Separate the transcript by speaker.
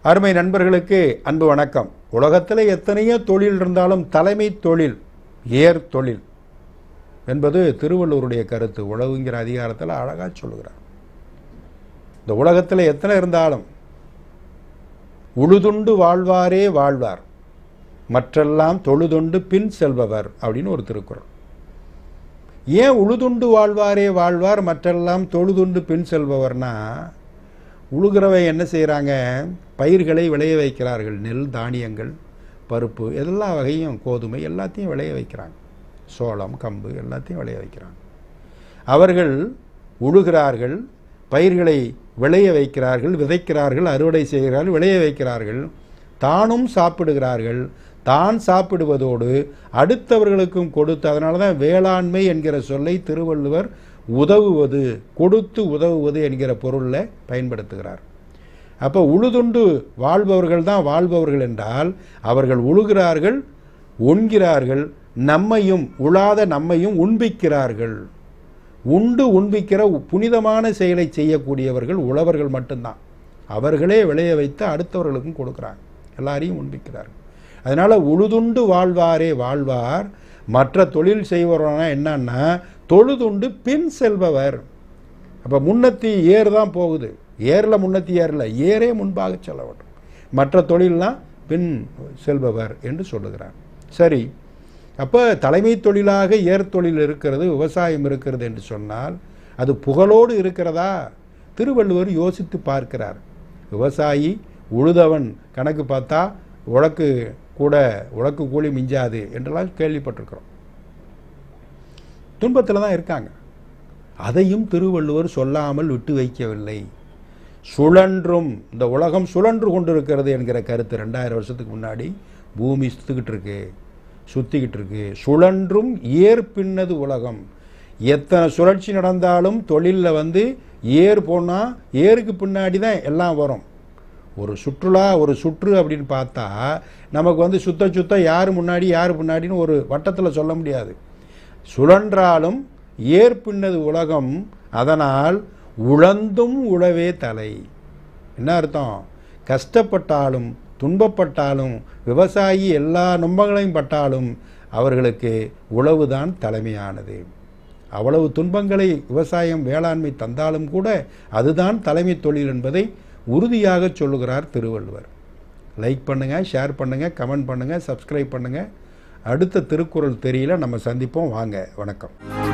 Speaker 1: அருமை நண்பர்களுக்கு அன்பு வணக்கம் உலகத்தில் எத்தனையோ தொழில் இருந்தாலும் தலைமை தொழில் ஏர் தொழில் என்பது திருவள்ளுவருடைய கருத்து உழவுங்கிற அதிகாரத்தில் அழகாக சொல்லுகிறார் இந்த உலகத்தில் எத்தனை இருந்தாலும் உழுதுண்டு வாழ்வாரே வாழ்வார் மற்றெல்லாம் தொழுதுண்டு பின் செல்பவர் அப்படின்னு ஒரு திருக்குறள் ஏன் உழுதுண்டு வாழ்வாரே வாழ்வார் மற்றெல்லாம் தொழுதுண்டு பின் செல்பவர்னா உழுகிறவை என்ன செய்கிறாங்க பயிர்களை விளைய வைக்கிறார்கள் நெல் தானியங்கள் பருப்பு எல்லா வகையும் கோதுமை எல்லாத்தையும் விளைய வைக்கிறாங்க சோளம் கம்பு எல்லாத்தையும் விளைய வைக்கிறாங்க அவர்கள் உழுகிறார்கள் பயிர்களை விளைய வைக்கிறார்கள் விதைக்கிறார்கள் அறுவடை செய்கிறார்கள் விளைய வைக்கிறார்கள் தானும் சாப்பிடுகிறார்கள் தான் சாப்பிடுவதோடு அடுத்தவர்களுக்கும் கொடுத்து அதனால தான் வேளாண்மை என்கிற சொல்லை திருவள்ளுவர் உதவுவது கொடுத்து உதவுவது என்கிற பொருளில் பயன்படுத்துகிறார் அப்போ உழுதுண்டு வாழ்பவர்கள் தான் வாழ்பவர்கள் என்றால் அவர்கள் உழுகிறார்கள் உண்கிறார்கள் நம்மையும் உழாத நம்மையும் உண்பிக்கிறார்கள் உண்டு உண்பிக்கிற புனிதமான செயலை செய்யக்கூடியவர்கள் உழவர்கள் மட்டும்தான் அவர்களே விளைய வைத்து அடுத்தவர்களுக்கும் கொடுக்குறாங்க எல்லாரையும் உண்பிக்கிறார்கள் அதனால் உழுதுண்டு வாழ்வாரே வாழ்வார் மற்ற தொழில் செய்வர்னா என்னன்னா தொழுதுண்டு பின் செல்பவர் அப்போ முன்னத்தி ஏர் தான் போகுது ஏரில் முன்னத்தி ஏரில் ஏரே முன்பாக செல்ல வேண்டும் மற்ற தொழில்லாம் பின் செல்பவர் என்று சொல்லுகிறார் சரி அப்போ தலைமை தொழிலாக ஏர் தொழில் இருக்கிறது விவசாயம் இருக்கிறது என்று சொன்னால் அது புகழோடு இருக்கிறதா திருவள்ளுவர் யோசித்து பார்க்கிறார் விவசாயி உழுதவன் கணக்கு பார்த்தா உழக்கு கூட உழக்கு கூலி மிஞ்சாது என்றெல்லாம் கேள்விப்பட்டிருக்கிறோம் துன்பத்தில் தான் இருக்காங்க அதையும் திருவள்ளுவர் சொல்லாமல் விட்டு வைக்கவில்லை சுழன்றும் இந்த உலகம் சுழன்று கொண்டிருக்கிறது என்கிற கருத்து ரெண்டாயிரம் வருஷத்துக்கு முன்னாடி பூமி சுத்துக்கிட்டு இருக்கு சுத்திக்கிட்டு இருக்கு சுழன்றும் ஏர் பின்னது உலகம் எத்தனை சுழற்சி நடந்தாலும் தொழிலில் வந்து ஏர் போனால் ஏருக்கு பின்னாடி தான் எல்லாம் வரும் ஒரு சுற்றுலா ஒரு சுற்று அப்படின்னு பார்த்தா நமக்கு வந்து சுத்த சுத்த யார் முன்னாடி யார் முன்னாடின்னு ஒரு வட்டத்தில் சொல்ல முடியாது சுழன்றாலும் ஏற்பின்னது உலகம் அதனால் உழந்தும் உழவே தலை என்ன அர்த்தம் கஷ்டப்பட்டாலும் துன்பப்பட்டாலும் விவசாயி எல்லா நும்பங்களையும் பட்டாலும் அவர்களுக்கு உழவுதான் தலைமையானது அவ்வளவு துன்பங்களை விவசாயம் வேளாண்மை தந்தாலும் கூட அதுதான் தலைமை தொழில் என்பதை உறுதியாக சொல்லுகிறார் திருவள்ளுவர் லைக் பண்ணுங்கள் ஷேர் பண்ணுங்கள் கமெண்ட் பண்ணுங்கள் சப்ஸ்கிரைப் பண்ணுங்கள் அடுத்த திருக்குறள் தெரியல நம்ம சந்திப்போம் வாங்க வணக்கம்